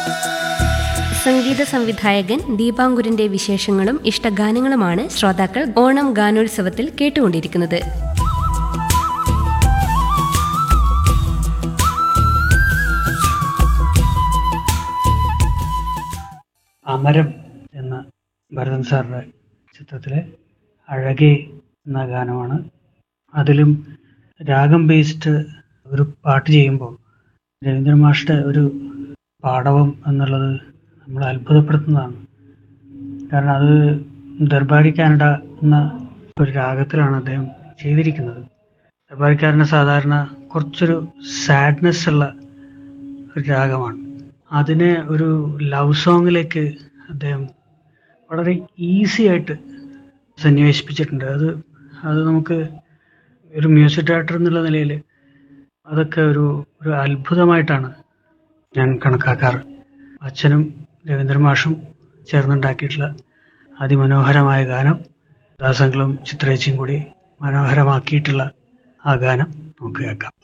സംഗീത സംവിധായകൻ ദീപാങ്കുരന്റെ വിശേഷങ്ങളും ഇഷ്ടഗാനങ്ങളുമാണ് ശ്രോതാക്കൾ ഓണം ഗാനോത്സവത്തിൽ കേട്ടുകൊണ്ടിരിക്കുന്നത് അമരം എന്ന ഭരതൻ സാറിൻ്റെ ചിത്രത്തിലെ അഴകേ എന്ന ഗാനമാണ് അതിലും രാഗം ബേസ്ഡ് ഒരു പാട്ട് ചെയ്യുമ്പോൾ രവീന്ദ്ര മാഷിൻ്റെ ഒരു പാടവം എന്നുള്ളത് നമ്മളെ അത്ഭുതപ്പെടുത്തുന്നതാണ് കാരണം അത് ദർബാരി കാനഡ എന്ന ഒരു രാഗത്തിലാണ് അദ്ദേഹം ചെയ്തിരിക്കുന്നത് ദർബാരി കാനഡ സാധാരണ കുറച്ചൊരു സാഡ്നെസ് ഉള്ള ഒരു രാഗമാണ് അതിനെ ഒരു ലവ് സോങ്ങിലേക്ക് അദ്ദേഹം വളരെ ഈസി ആയിട്ട് സന്നിവേശിപ്പിച്ചിട്ടുണ്ട് അത് അത് നമുക്ക് ഒരു മ്യൂസിക് ഡയറക്ടർ എന്നുള്ള നിലയിൽ അതൊക്കെ ഒരു ഒരു അത്ഭുതമായിട്ടാണ് ഞാൻ കണക്കാക്കാറ് അച്ഛനും രവീന്ദ്ര മാഷും ചേർന്നുണ്ടാക്കിയിട്ടുള്ള അതിമനോഹരമായ ഗാനം ദാസങ്ങളും ചിത്രേച്ചിയും കൂടി മനോഹരമാക്കിയിട്ടുള്ള ആ ഗാനം നമുക്ക് കേൾക്കാം